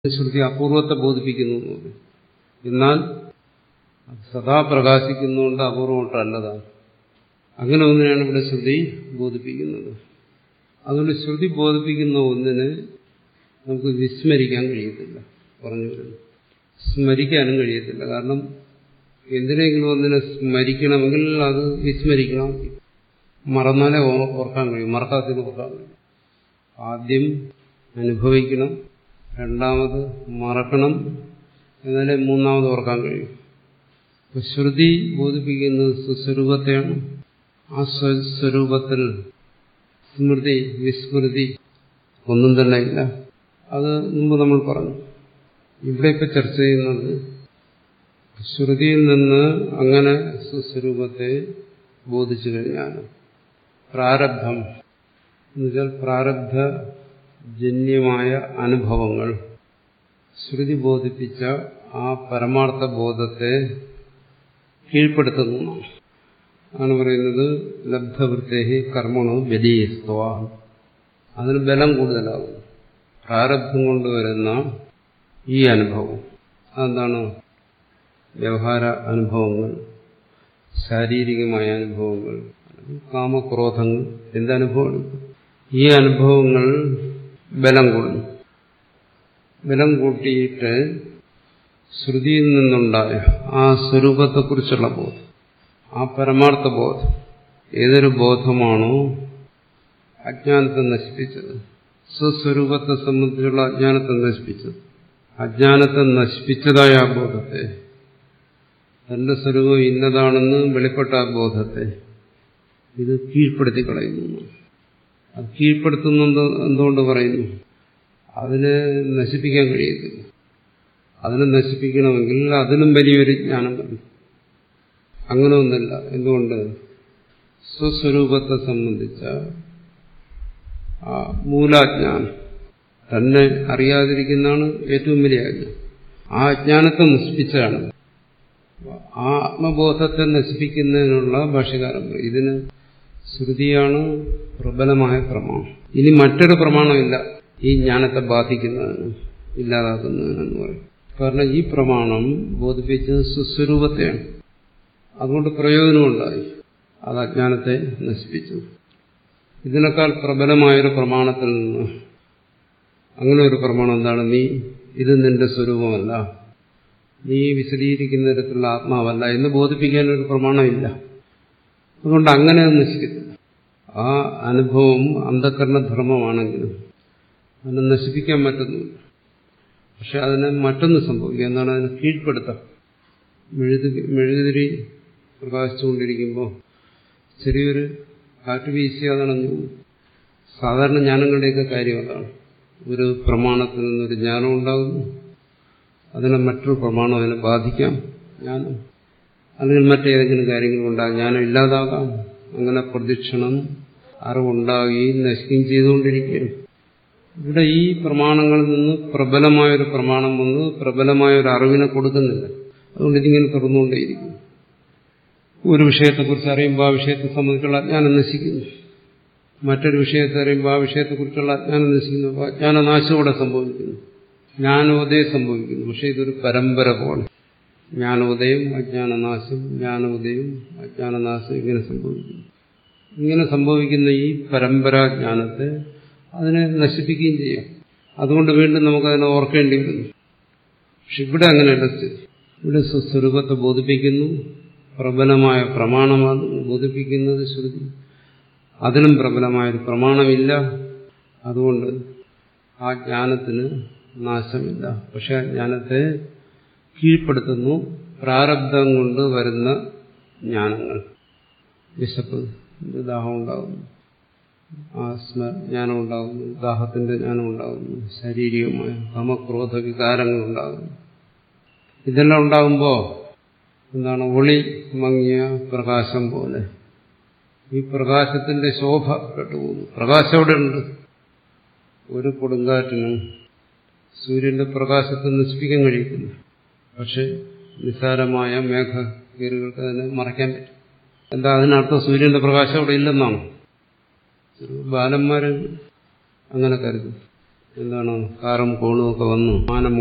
ശ്രുതി അപൂർവത്തെ ബോധിപ്പിക്കുന്നു എന്ന് പറയും. എന്നാൽ അത് സദാ പ്രകാശിക്കുന്നുകൊണ്ട് അപൂർവമൊട്ടല്ലതാണ് അങ്ങനെ ഒന്നിനാണ് ഇവിടെ ശ്രുതി ബോധിപ്പിക്കുന്നത് അതുകൊണ്ട് ശ്രുതി ബോധിപ്പിക്കുന്ന ഒന്നിനെ നമുക്ക് വിസ്മരിക്കാൻ കഴിയത്തില്ല പറഞ്ഞു വരുന്നു സ്മരിക്കാനും കഴിയത്തില്ല കാരണം എന്തിനെങ്കിലും ഒന്നിനെ സ്മരിക്കണമെങ്കിൽ അത് വിസ്മരിക്കണം മറന്നാലേ ഓ- ഓർക്കാൻ കഴിയും മറക്കാത്തിന് ഓർക്കാൻ കഴിയും ആദ്യം അനുഭവിക്കണം രണ്ടാമത് മറക്കണം എന്നാലേ മൂന്നാമത് ഓർക്കാൻ കഴിയും അപ്പൊ ശ്രുതി ബോധിപ്പിക്കുന്നത് സ്വസ്വരൂപത്തെയാണ് ആ സ്വസ്വരൂപത്തിൽ സ്മൃതി വിസ്മൃതി ഒന്നും തന്നെ ഇല്ല അത് മുമ്പ് നമ്മൾ പറഞ്ഞു ഇവിടെ ഇപ്പൊ ചർച്ച ചെയ്യുന്നത് ശ്രുതിയിൽ നിന്ന് അങ്ങനെ സ്വസ്വരൂപത്തെ ബോധിച്ചു കഴിഞ്ഞാൽ പ്രാരബ്ധം എന്നുവെച്ചാൽ പ്രാരബ്ധ ജന്യമായ അനുഭവങ്ങൾ ശ്രുതി ബോധിപ്പിച്ച ആ പരമാർത്ഥ ബോധത്തെ കീഴ്പ്പെടുത്തുന്നു ആണ് പറയുന്നത് ലബ്ധവൃത്തേഹി കർമ്മണോ ബലീസ്ത്വ അതിന് ബലം കൂടുതലാകും പ്രാരബ്ധം കൊണ്ടുവരുന്ന ഈ അനുഭവം അതെന്താണ് വ്യവഹാര അനുഭവങ്ങൾ ശാരീരികമായ അനുഭവങ്ങൾ കാമക്രോധങ്ങൾ എന്തനുഭവമാണ് ഈ അനുഭവങ്ങൾ ബലം കൂടുന്നു ബലം കൂട്ടിയിട്ട് ശ്രുതിയിൽ നിന്നുണ്ടായ ആ സ്വരൂപത്തെക്കുറിച്ചുള്ള ബോധം ആ പരമാർത്ഥ ബോധം ഏതൊരു ബോധമാണോ അജ്ഞാനത്തെ നശിപ്പിച്ചത് സ്വസ്വരൂപത്തെ സംബന്ധിച്ചുള്ള അജ്ഞാനത്തെ നശിപ്പിച്ചത് അജ്ഞാനത്തെ നശിപ്പിച്ചതായ ആ ബോധത്തെ തന്റെ സ്വരൂപം ഇന്നതാണെന്ന് വെളിപ്പെട്ട ആ ബോധത്തെ ഇത് കീഴ്പ്പെടുത്തി കളയുന്നു അത് കീഴ്പ്പെടുത്തുന്നത് എന്തുകൊണ്ട് പറയുന്നു അതിനെ നശിപ്പിക്കാൻ കഴിയത്തില്ല അതിനെ നശിപ്പിക്കണമെങ്കിൽ അതിനും വലിയൊരു ജ്ഞാനം വേണം അങ്ങനെ ഒന്നല്ല എന്തുകൊണ്ട് സ്വസ്വരൂപത്തെ സംബന്ധിച്ച ആ മൂലാജ്ഞാനം തന്നെ അറിയാതിരിക്കുന്നതാണ് ഏറ്റവും വലിയ അജ്ഞാനം ആ അജ്ഞാനത്തെ നശിപ്പിച്ചാണ് ആ ആത്മബോധത്തെ നശിപ്പിക്കുന്നതിനുള്ള ഭാഷകാരം ഇതിന് ശ്രുതിയാണ് പ്രബലമായ പ്രമാണം ഇനി മറ്റൊരു പ്രമാണമില്ല ഈ ജ്ഞാനത്തെ ബാധിക്കുന്നതിന് ഇല്ലാതാക്കുന്നതിനെന്ന് പറയും കാരണം ഈ പ്രമാണം ബോധിപ്പിച്ചത് സുസ്വരൂപത്തെയാണ് അതുകൊണ്ട് പ്രയോജനമുണ്ടായി അത് അജ്ഞാനത്തെ നശിപ്പിച്ചു ഇതിനേക്കാൾ പ്രബലമായൊരു പ്രമാണത്തിൽ നിന്ന് അങ്ങനെ ഒരു പ്രമാണം എന്താണ് നീ ഇത് നിന്റെ സ്വരൂപമല്ല നീ വിശദീകരിക്കുന്ന തരത്തിലുള്ള ആത്മാവല്ല എന്ന് ബോധിപ്പിക്കാൻ ഒരു പ്രമാണമില്ല അതുകൊണ്ട് അങ്ങനെ അത് നശിക്കത്തില്ല ആ അനുഭവം അന്ധകരണധർമ്മമാണെങ്കിലും അതിനെ നശിപ്പിക്കാൻ പറ്റുന്നില്ല പക്ഷെ അതിന് മറ്റൊന്ന് സംഭവിക്കുക എന്താണ് അതിനെ കീഴ്പ്പെടുത്താം മെഴുതി മെഴുകുതിരി പ്രകാശിച്ചുകൊണ്ടിരിക്കുമ്പോൾ ചെറിയൊരു കാറ്റ് വീശി അതണഞ്ഞു പോകും. സാധാരണ ജ്ഞാനങ്ങളുടെയൊക്കെ കാര്യം അതാണ് ഒരു പ്രമാണത്തിൽ നിന്നൊരു ജ്ഞാനം ഉണ്ടാകുന്നു അതിനെ മറ്റൊരു പ്രമാണം അതിനെ ബാധിക്കാം ജ്ഞാനം അല്ലെങ്കിൽ മറ്റേതെങ്കിലും കാര്യങ്ങൾ ഉണ്ടാകും ജ്ഞാനം ഇല്ലാതാകാം അങ്ങനെ പ്രദക്ഷിണം അറിവുണ്ടാകുകയും നശിക്കുകയും ചെയ്തുകൊണ്ടിരിക്കുകയാണ് ഇവിടെ ഈ പ്രമാണങ്ങളിൽ നിന്ന് പ്രബലമായൊരു പ്രമാണം വന്ന് പ്രബലമായ ഒരു അറിവിനെ കൊടുക്കുന്നില്ല അതുകൊണ്ട് ഇതിങ്ങനെ തുറന്നുകൊണ്ടേയിരിക്കും ഒരു വിഷയത്തെക്കുറിച്ച് അറിയുമ്പോൾ ആ വിഷയത്തെ സംബന്ധിച്ചുള്ള അജ്ഞാനം നശിക്കുന്നു മറ്റൊരു വിഷയത്തെ അറിയുമ്പോൾ ആ വിഷയത്തെക്കുറിച്ചുള്ള അജ്ഞാനം നശിക്കുന്നു അപ്പോൾ അജ്ഞാനനാശം ഇവിടെ സംഭവിക്കുന്നു ജ്ഞാനോദയം സംഭവിക്കുന്നു പക്ഷെ ഇതൊരു പരമ്പര പോലെ ജ്ഞാനോദയം അജ്ഞാനനാശം ജ്ഞാനോദയം അജ്ഞാനനാശം ഇങ്ങനെ സംഭവിക്കുന്നു ഇങ്ങനെ സംഭവിക്കുന്ന ഈ പരമ്പരാജ്ഞാനത്തെ അതിനെ നശിപ്പിക്കുകയും ചെയ്യാം അതുകൊണ്ട് വീണ്ടും നമുക്കതിനെ ഓർക്കേണ്ടി വരുന്നു പക്ഷെ ഇവിടെ അങ്ങനെയല്ല സ്ഥിതി ഇവിടെ സ്വസ്വരൂപത്തെ ബോധിപ്പിക്കുന്നു പ്രബലമായ പ്രമാണമാണ് ബോധിപ്പിക്കുന്നത് ശ്രുതി അതിനും പ്രബലമായൊരു പ്രമാണമില്ല അതുകൊണ്ട് ആ ജ്ഞാനത്തിന് നാശമില്ല പക്ഷെ ആ ജ്ഞാനത്തെ കീഴ്പ്പെടുത്തുന്നു പ്രാരബ്ധം കൊണ്ട് വരുന്ന ജ്ഞാനങ്ങൾ വിശപ്പ് ദാഹം ഉണ്ടാകുന്നു ആസ്മ ജ്ഞാനം ഉണ്ടാകുന്നു ദാഹത്തിന്റെ ജ്ഞാനം ഉണ്ടാകുന്നു ശാരീരികമായ കാമക്രോധ വികാരങ്ങൾ ഉണ്ടാകുന്നു ഇതെല്ലാം ഉണ്ടാകുമ്പോൾ എന്താണ് ഒളി മങ്ങിയ പ്രകാശം പോലെ ഈ പ്രകാശത്തിന്റെ ശോഭ കെട്ടുപോകുന്നു പ്രകാശം അവിടെ ഉണ്ട് ഒരു കൊടുങ്കാറ്റിനും സൂര്യന്റെ പ്രകാശത്തെ നശിപ്പിക്കാൻ കഴിയത്തില്ല പക്ഷെ നിസ്സാരമായ മേഘകീറുകൾക്ക് അതിനെ മറയ്ക്കാൻ പറ്റും എന്താ അതിനർത്ഥം സൂര്യന്റെ പ്രകാശം അവിടെ ഇല്ലെന്നാണ് ബാലന്മാര് അങ്ങനെ കരുതും എന്താണ് കാറും കോണും ഒക്കെ വന്നു മാനം